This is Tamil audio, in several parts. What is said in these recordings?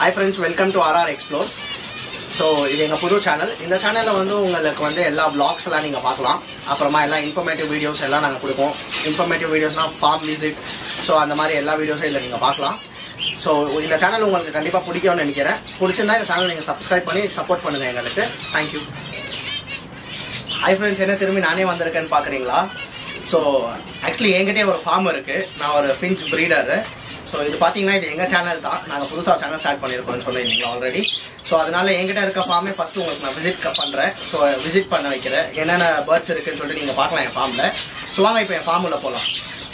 Hi friends welcome to RR explores so இது எங்கள் புது சேனல் இந்த சேனலில் வந்து உங்களுக்கு வந்து எல்லா vlogs எல்லாம் நீங்கள் பார்க்கலாம் அப்புறமா எல்லா இன்ஃபர்மேட்டிவ் வீடியோஸ் எல்லாம் நாங்கள் கொடுப்போம் இன்ஃபர்மேட்டிவ் வீடியோஸ்னால் ஃபார்ம் விசிட் ஸோ அந்த மாதிரி எல்லா வீடியோஸும் இதில் நீங்கள் பார்க்கலாம் ஸோ இந்த சேனல் உங்களுக்கு கண்டிப்பாக பிடிக்கும்னு நினைக்கிறேன் பிடிச்சிருந்தா இந்த சேனல் நீங்கள் சப்ஸ்கிரைப் பண்ணி சப்போர்ட் பண்ணுங்கள் எங்களுக்கு தேங்க்யூ ஹாய் ஃப்ரெண்ட்ஸ் என்ன திரும்பி நானே வந்திருக்கேன்னு பார்க்குறீங்களா ஸோ ஆக்சுவலி என்கிட்டயே ஒரு ஃபார்ம் இருக்குது நான் ஒரு ஃபின்ச் ப்ரீடரு ஸோ இது பார்த்தீங்கன்னா இது எங்கள் சேனல் தான் நாங்கள் புதுசாக சேனல் ஸ்டார்ட் பண்ணியிருக்கோம்னு சொல்லியிருந்தீங்க ஆல்ரெடி ஸோ அதனால என்கிட்ட இருக்க ஃபார்மே ஃபஸ்ட்டு உங்களுக்கு நான் விசிட் பண்ணுறேன் ஸோ விசிட் பண்ண வைக்கிறேன் என்னென்ன பேர்ட்ஸ் இருக்குன்னு சொல்லிட்டு நீங்கள் பார்க்கலாம் என் ஃபார்மில் ஸோ வாங்க இப்போ என் ஃபார்மில் போகலாம்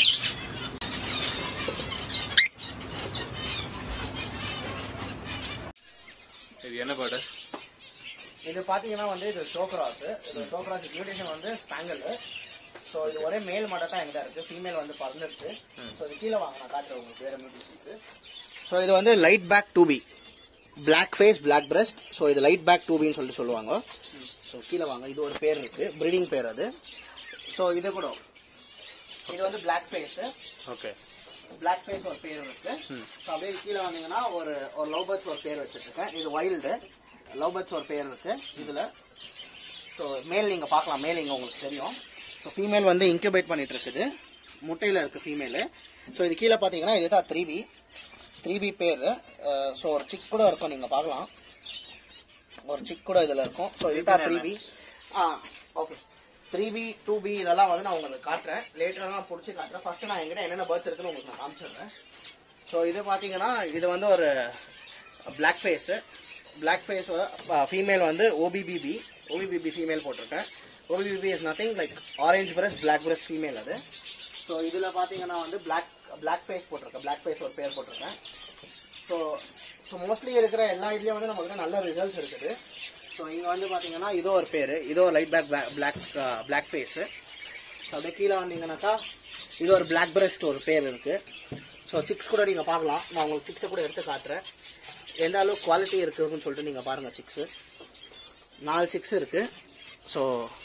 இது என்ன பாட்டு இது பார்த்தீங்கன்னா வந்து இது ஷோக்ராஸ் இது ஷோக்ராஸ் மியூட்டேஷன் வந்து ஸ்பாங்கல் ஸோ இது ஒரே மேல் மட்டும் தான் எங்கிட்ட இருக்கு ஃபீமேல் வந்து பறந்துருச்சு ஸோ இது கீழே வாங்க நான் காட்டுறேன் உங்களுக்கு வேற மியூட்டேஷன்ஸ் ஸோ இது வந்து லைட் பேக் டூபி black face black breast so இது லைட் பேக் டூபின்னு சொல்லிட்டு சொல்லுவாங்க ஸோ கீழே வாங்க இது ஒரு பேர் இருக்கு ப்ரீடிங் பேர் அது ஸோ இது கூட இது வந்து black face okay black face ஒரு பேர் இருக்கு ஸோ அப்படியே கீழே வந்தீங்கன்னா ஒரு ஒரு லவ் பேர்ட்ஸ் ஒரு பேர் வச்சிருக்கேன் இது வைல்டு லவ் பேர்ட்ஸ் ஒரு பேர் இருக்கு இதுல ஸோ மேல் நீங்க பார்க்கலாம் மேல் இங்க உங்களுக்கு தெரியும் ஸோ ஃபீமேல் வந்து இன்குபேட் பண்ணிட்டு இருக்குது முட்டையில இருக்கு ஃபீமேல் ஸோ இது கீழே பார்த்தீங்கன்னா இதுதான் three B three B pair so ஒரு சிக் கூட இருக்கும் நீங்க பார்க்கலாம் ஒரு சிக் கூட இதுல இருக்கும் ஸோ இதுதான் three B ah okay three B two B இதெல்லாம் வந்து நான் உங்களுக்கு காட்டுறேன் லேட்டராக நான் பிடிச்சி காட்டுறேன் ஃபர்ஸ்ட் நான் எங்கிட்ட என்னென்ன பேர்ட்ஸ் இருக்குன்னு உங்களுக்கு நான் காமிச்சிடுறேன் ஸோ இது பார்த்தீங்கன்னா இது வந்து ஒரு black face black face female வந்து ஓபிபிபி ஓபிபிபி ஃபீமேல் போட்டிருக்கேன் ஓபிபிபி is nothing like orange breast black breast female அது ஸோ இதில் பார்த்தீங்கன்னா வந்து பிளாக் பிளாக் ஃபேஸ் போட்டிருக்கேன் பிளாக் ஃபேஸ் ஒரு பேர் போட்டிருக்கேன் ஸோ ஸோ மோஸ்ட்லி இருக்கிற எல்லா இதுலேயும் வந்து நமக்கு நல்ல ரிசல்ட்ஸ் இருக்குது ஸோ இங்கே வந்து பார்த்தீங்கன்னா இதோ ஒரு பேர் இதோ light back black black face so அப்படியே கீழே வந்தீங்கன்னாக்கா இது ஒரு பிளாக் பிரஸ்ட் ஒரு பேர் இருக்கு ஸோ சிக்ஸ் கூட நீங்கள் பார்க்கலாம் நான் உங்களுக்கு சிக்ஸை கூட எடுத்து காட்டுறேன் எந்த அளவுக்கு குவாலிட்டி இருக்குன்னு சொல்லிட்டு நீங்கள் பாருங்கள் சிக்ஸு நாலு சிக்ஸ் இருக்கு ஸோ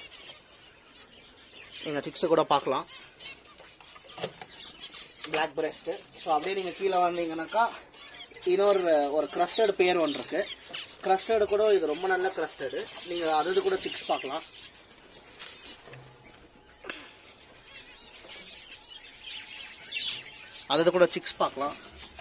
நீங்கள் சிக்ஸை கூட பார்க்கலாம் பிளாக் பிரஸ்ட்டு ஸோ அப்படியே நீங்கள் கீழே வந்தீங்கன்னாக்கா இன்னொரு ஒரு க்ரஸ்டர்டு பேர் ஒன்று இருக்கு க்ரஸ்டர்டு கூட இது ரொம்ப நல்ல க்ரஸ்டர்டு நீங்கள் அது இது கூட சிக்ஸ் பார்க்கலாம் அது கூட சிக்ஸ் பார்க்கலாம்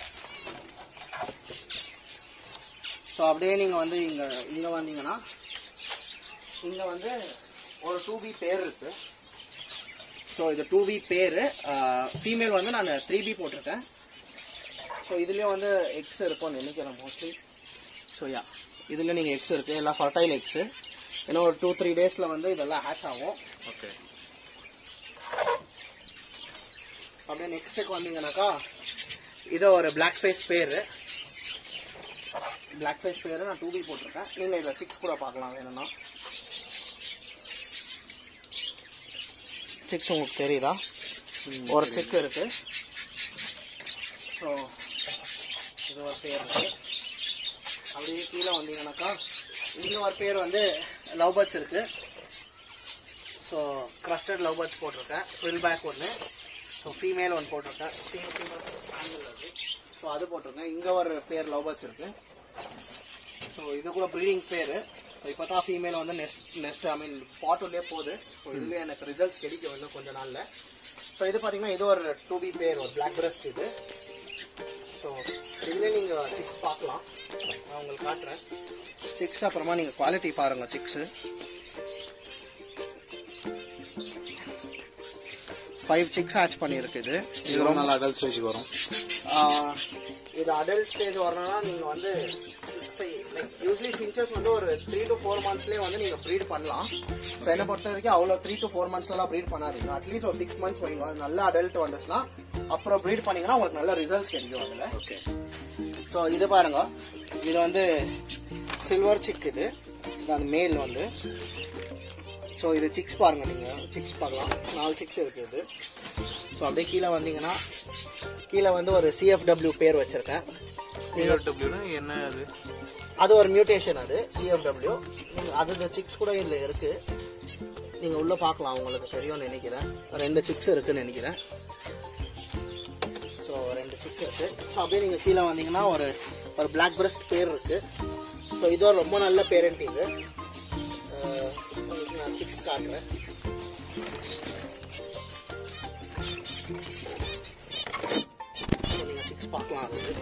ஸோ அப்படியே நீங்கள் வந்து இங்கே இங்கே வந்தீங்கன்னா இங்கே வந்து ஒரு டூ பி பேர் இருக்கு ஸோ இது டூ பி பேர் ஃபீமேல் வந்து நான் த்ரீ பி போட்டிருக்கேன் ஸோ இதுலேயும் வந்து எக்ஸ் இருக்கும்னு நினைக்கிறேன் மோஸ்ட்லி ஸோ யா இதில் நீங்கள் எக்ஸ் இருக்குது எல்லாம் ஃபர்டைல் எக்ஸு இன்னும் ஒரு டூ த்ரீ டேஸில் வந்து இதெல்லாம் ஹேட்ச் ஆகும் ஓகே அப்படியே நெக்ஸ்ட்டுக்கு வந்தீங்கன்னாக்கா இது ஒரு black face pair black face pair நான் டூ பி போட்டிருக்கேன் நீங்கள் இதில் சிக்ஸ் கூட பார்க்கலாம் வேணும்னா சிக்ஸ் உங்களுக்கு தெரியுதா ஒரு செக் இருக்கு ஸோ இது ஒரு பேர் இருக்கு அப்படியே கீழே வந்தீங்கன்னாக்கா இங்கே ஒரு பேர் வந்து லவ் பேர்ட்ஸ் இருக்கு ஸோ க்ரஸ்டட் லவ் பேர்ட்ஸ் போட்டிருக்கேன் ஃபில் பேக் ஒன்று ஸோ ஃபீமேல் ஒன்று போட்டிருக்கேன் ஸோ அது போட்டிருக்கேன் இங்கே ஒரு பேர் லவ் பேர்ட்ஸ் இருக்கு ஸோ இது கூட ப்ரீடிங் பேர் ஸோ இப்போ தான் ஃபீமேல் வந்து நெக்ஸ்ட் நெக்ஸ்ட் ஐ மீன் பாட்டுலேயே போகுது ஸோ இதுலேயே எனக்கு ரிசல்ட்ஸ் கிடைக்கும் இன்னும் கொஞ்ச நாளில் ஸோ இது பார்த்தீங்கன்னா இது ஒரு டூ பி பேர் ஒரு பிளாக் பிரஸ்ட் இது ஸோ இதுலேயே நீங்கள் சிக்ஸ் பார்க்கலாம் நான் உங்களுக்கு காட்டுறேன் சிக்ஸ் அப்புறமா நீங்கள் குவாலிட்டி பாருங்கள் சிக்ஸு ஃபைவ் சிக்ஸ் ஹேட்ச் பண்ணியிருக்கு இது இது ரொம்ப நல்ல அடல்ட் ஸ்டேஜ் வரும் ஆஹ் இது அடல்ட் ஸ்டேஜ் வரணும்னா நீங்கள் வந்து லைக் யூஸ்வலி ஃபின்ச்சர்ஸ் வந்து ஒரு த்ரீ டு ஃபோர் மந்த்ஸ்லேயே வந்து நீங்கள் ப்ரீட் பண்ணலாம் ஸோ என்னை பொறுத்த வரைக்கும் அவ்வளோ த்ரீ டு ஃபோர் மந்த்ஸ்லாம் ப்ரீட் பண்ணாதீங்க அட்லீஸ்ட் ஒரு சிக்ஸ் மந்த்ஸ் வைங்க அது நல்ல அடல்ட் வந்துச்சுன்னா அப்புறம் ப்ரீட் பண்ணீங்கன்னா உங்களுக்கு நல்ல ரிசல்ட்ஸ் கிடைக்கும் அதில் ஓகே ஸோ இது பாருங்க இது வந்து சில்வர் சிக் இது இது அந்த மேல் வந்து ஸோ இது சிக்ஸ் பாருங்க நீங்கள் சிக்ஸ் பார்க்கலாம் நாலு சிக்ஸ் இருக்குது இது ஸோ அப்படியே கீழே வந்தீங்கன்னா கீழே வந்து ஒரு சிஎஃப்டபிள்யூ பேர் வச்சுருக்கேன் சிஆர்டபிள்யூனா என்ன அது அது ஒரு மியூட்டேஷன் அது சிஎஃப்டபிள்யூ நீங்கள் அது சிக்ஸ் கூட இதில் இருக்குது நீங்கள் உள்ளே பார்க்கலாம் உங்களுக்கு தெரியும்னு நினைக்கிறேன் ரெண்டு சிக்ஸ் இருக்குன்னு நினைக்கிறேன் ஸோ ரெண்டு சிக் இருக்கு ஸோ அப்படியே நீங்கள் கீழே வந்தீங்கன்னா ஒரு ஒரு பிளாக் பிரஸ்ட் பேர் இருக்கு ஸோ இது ஒரு ரொம்ப நல்ல பேரண்ட் இது அஹ், உங்களுக்கு நான் சிக்ஸ் காட்டுறேன் நீங்கள் சிக்ஸ் பார்க்கலாம் அது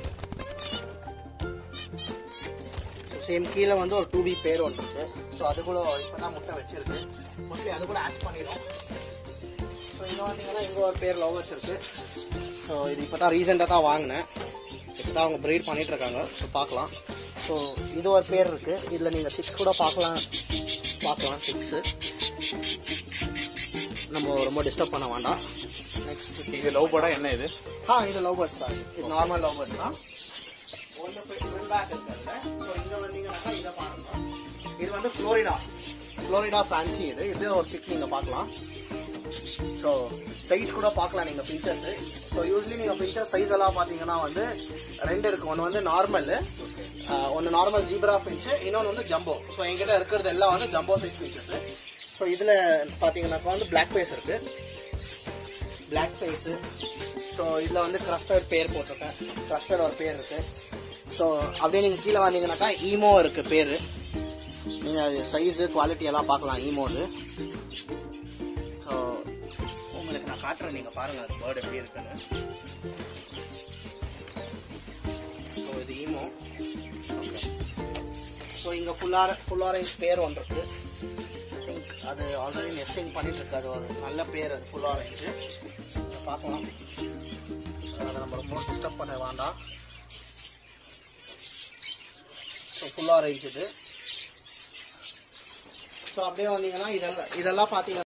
ஸோ சேம் கீழே வந்து ஒரு டூ பி பேர் ஒன்று இருக்கு ஸோ அது கூட இப்போ தான் முட்டை வச்சிருக்கு மோஸ்ட்லி அது கூட ஆட் பண்ணிடும் ஸோ இங்கே வந்தீங்கன்னா இங்கே ஒரு பேர் லவ் வச்சிருக்கு ஸோ இது இப்போ தான் ரீசெண்டாக தான் வாங்கினேன் இப்போ தான் அவங்க ப்ரீட் பண்ணிட்டு இருக்காங்க ஸோ பார்க்கலாம் ஸோ இது ஒரு பேர் இருக்கு இதில் நீங்கள் சிக்ஸ் கூட பார்க்கலாம் பார்க்கலாம் சிக்ஸு நம்ம ரொம்ப டிஸ்டர்ப் பண்ண வேண்டாம் நெக்ஸ்ட் இது லவ் படா என்ன இது ஆ இது லவ் பேர்ட்ஸ் தான் இது நார்மல் லவ் பேர்ட்ஸ் தான் ஒன்று ஃபில் பேக் இருக்குல்ல ஸோ இங்கே வந்தீங்கன்னாக்கா இதை பாருங்க இது வந்து ஃப்ளோரிடா ஃப்ளோரிடா ஃபேன்சி இது இது ஒரு சிக் நீங்கள் பார்க்கலாம் ஸோ சைஸ் கூட பார்க்கலாம் நீங்கள் ஃபீச்சர்ஸ் ஸோ யூஸ்வலி நீங்கள் ஃபீச்சர் சைஸ் எல்லாம் பார்த்தீங்கன்னா வந்து ரெண்டு இருக்கு ஒன்று வந்து நார்மல் ஒன்று நார்மல் ஜீப்ரா ஃபின்ச்சு இன்னொன்று வந்து ஜம்போ ஸோ எங்கிட்ட இருக்கிறது எல்லாம் வந்து ஜம்போ சைஸ் ஃபீச்சர்ஸ் ஸோ இதில் பார்த்தீங்கன்னாக்கா வந்து பிளாக் ஃபேஸ் இருக்கு பிளாக் ஃபேஸு ஸோ இதில் வந்து கிரஸ்டர்ட் பேர் போட்டிருக்கேன் கிரஸ்டர்ட் ஒரு பேர் இருக்கு ஸோ அப்படியே நீங்கள் கீழே வந்தீங்கன்னாக்கா ஈமோ இருக்கு பேர் நீங்கள் அது சைஸு குவாலிட்டி எல்லாம் பார்க்கலாம் ஈமோது ஸோ உங்களுக்கு நான் காட்டுறேன் நீங்கள் பாருங்கள் அது பேர்டு எப்படி இருக்குன்னு ஸோ இது ஈமோ ஓகே ஸோ இங்கே ஃபுல்லாக ஃபுல் ஆரஞ்ச் பேர் ஒன்று இருக்கு திங்க் அது ஆல்ரெடி நெஸ்டிங் பண்ணிட்டு இருக்கு அது ஒரு நல்ல பேர் அது ஃபுல் ஆரஞ்சு பார்க்கலாம் அதை நம்ம ரொம்ப டிஸ்டர்ப் பண்ண வேண்டாம் ஸோ ஃபுல் ஆரஞ்சு இது ஸோ அப்படியே வந்தீங்கன்னா இதெல்லாம் இதெல்லாம் பார்த்தீங்கன்னா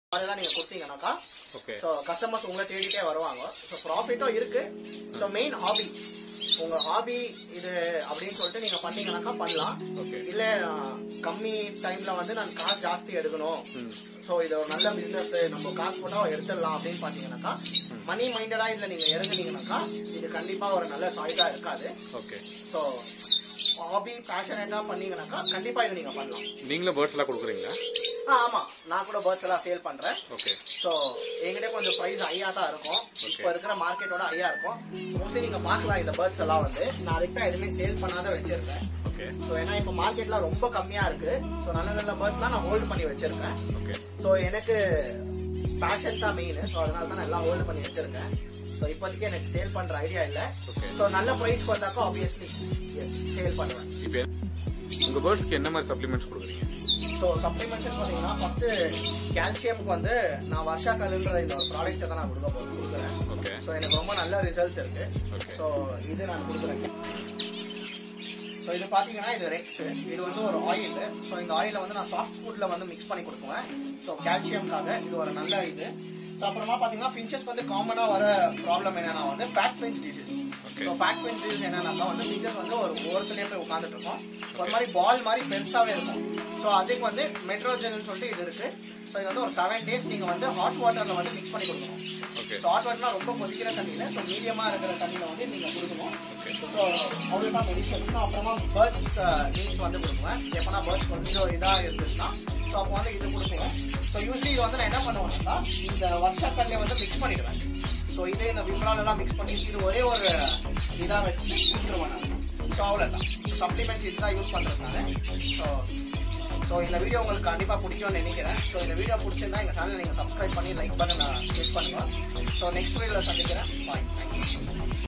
அதெல்லாம் நீங்க கொடுத்தீங்கன்னாக்கா ஓகே ஸோ கஸ்டமர்ஸ் உங்களை தேடிட்டே வருவாங்க ஸோ ப்ராஃபிட்டும் இருக்கு ஸோ மெயின் ஹாபி உங்க ஹாபி இது அப்படின்னு சொல்லிட்டு நீங்க பண்ணீங்கன்னாக்கா பண்ணலாம் ஓகே இல்ல அஹ், கம்மி டைம்ல வந்து நான் காசு ஜாஸ்தி எடுக்கணும் ம் ஸோ இது ஒரு நல்ல பிசினஸ் நம்ம காசு போட்டா எடுத்துடலாம் அப்படின்னு பாத்தீங்கன்னாக்கா மணி மைண்டடா இதுல நீங்க இறங்குனீங்கன்னாக்கா இது கண்டிப்பா ஒரு நல்ல சாய்ஸா இருக்காது ஓகே ஸோ ஹாபி பேஷனேட்டா பண்ணீங்கன்னாக்கா கண்டிப்பா இது நீங்க பண்ணலாம் நீங்களும் பேர்ட்ஸ் எல்லாம் கொடுக்குறீங்களா ஆ ஆமா நான் கூட பேர்ட்ஸ் எல்லாம் சேல் பண்றேன் ஓகே ஸோ என்கிட்ட கொஞ்சம் ப்ரைஸ் ஹையா தான் இருக்கும் இப்போ இருக்கிற மார்க்கெட்டோட ஹையா இருக்கும் மோஸ்ட்லி நீங்க பார்க்கலாம் இந்த பேர்ட்ஸ் எல்லாம் வந்து நான் அதுக்கு தான் எதுவுமே சேல் பண்ணாத வச்சிருக்கேன் ஓகே ஸோ ஏன்னா இப்போ மார்க்கெட்லாம் ரொம்ப கம்மியா இருக்கு ஸோ நல்ல நல்ல பேர்ட்ஸ்லாம் நான் ஹோல்ட் பண்ணி வச்சிருக்கேன் ஓகே ஸோ எனக்கு பேஷன் தான் மெயின் ஸோ அதனால தான் நான் எல்லாம் ஹோல்ட் பண்ணி வச்சிருக்கேன் ஸோ இப்போதைக்கு எனக்கு சேல் பண்ற ஐடியா இல்லை ஓகே ஸோ நல்ல ப்ரைஸ் வந்தாக்கா ஆப்வியஸ்லி எஸ் சேல் பண்ணுவேன் இப்போ உங்க பேர்ட்ஸ்க்கு என்ன மாதிரி சப்ளிமெண்ட்ஸ் கொடுக்குறீங்க ஸோ சப்ளிமெண்ட்ஸ் பார்த்தீங்கன்னா ஃபர்ஸ்ட் கால்சியம்க்கு வந்து நான் வருஷா கல்லுன்ற இந்த ஒரு ப்ராடக்ட்டை தான் நான் கொடுக்க போ- கொடுக்குறேன் ஓகே ஸோ எனக்கு ரொம்ப நல்ல ரிசல்ட்ஸ் இருக்கு ஓகே ஸோ இது நான் கொடுக்குறேன் ஸோ இது பார்த்தீங்கன்னா இது ரெக்ஸ் இது வந்து ஒரு ஆயில் ஸோ இந்த ஆயிலை வந்து நான் சாஃப்ட் ஃபுட்ல வந்து மிக்ஸ் பண்ணி கொடுக்குவேன் ஸோ கால்சியம்காக இது ஒரு நல்ல இது ஸோ அப்புறமா பார்த்தீங்கன்னா ஃபின்ச்சஸ்க்கு வந்து காமனாக வர ப்ராப்ளம் என்னன்னா வந்து fat finch disease Okay. So fat finch disease என்னன்னாக்கா வந்து ஃபின்ச்சஸ் வந்து ஒரு ஓரத்துலேயே போய் உட்காந்துட்டு இருக்கும் ஒரு மாதிரி பால் மாதிரி பெருசாகவே இருக்கும் ஸோ அதுக்கு வந்து மெட்ரோஜென்னு சொல்லிட்டு இது இருக்கு ஸோ இது வந்து ஒரு செவன் டேஸ் நீங்கள் வந்து ஹாட் வாட்டரில் வந்து மிக்ஸ் பண்ணி கொடுக்கணும் ஓகே ஸோ ஹாட் வாட்டர்னா ரொம்ப கொதிக்கிற தண்ணியில ஸோ மீடியமா இருக்கிற தண்ணியில வந்து நீங்க கொடுக்கணும் ஓகே ஸோ அவ்வளோதான் மெடிசன்ஸ் அப்புறமா பேர்ட்ஸ் நீட்ஸ் வந்து கொடுக்குவேன் எப்பனா பேர்ட்ஸ் கொஞ்சம் இதாக இருந்துச்சுன்னா ஸோ அப்போ வந்து இது கொடுக்குவேன் ஸோ யூஸ்வலி இது வந்து நான் என்ன பண்ணுவேன்னா இந்த வருஷக்கல்ல வந்து மிக்ஸ் பண்ணிடுவேன் ஸோ இதே இந்த விம்ரால் எல்லாம் மிக்ஸ் பண்ணி இது ஒரே ஒரு இதாக வச்சு கொடுத்துருவேன் நான் ஸோ அவ்வளோதான் சப்ளிமெண்ட்ஸ் இதுதான் யூஸ் பண்ணுறதுனால ஸோ ஸோ இந்த வீடியோ உங்களுக்கு கண்டிப்பாக பிடிக்கும்னு நினைக்கிறேன் ஸோ இந்த வீடியோ பிடிச்சிருந்தா எங்கள் சேனல் நீங்கள் சப்ஸ்கிரைப் பண்ணி லைக் பண்ண கிளிக் பண்ணுங்க ஸோ நெக்ஸ்ட் வீடியோவில் சந்திக்கிறேன் பாய்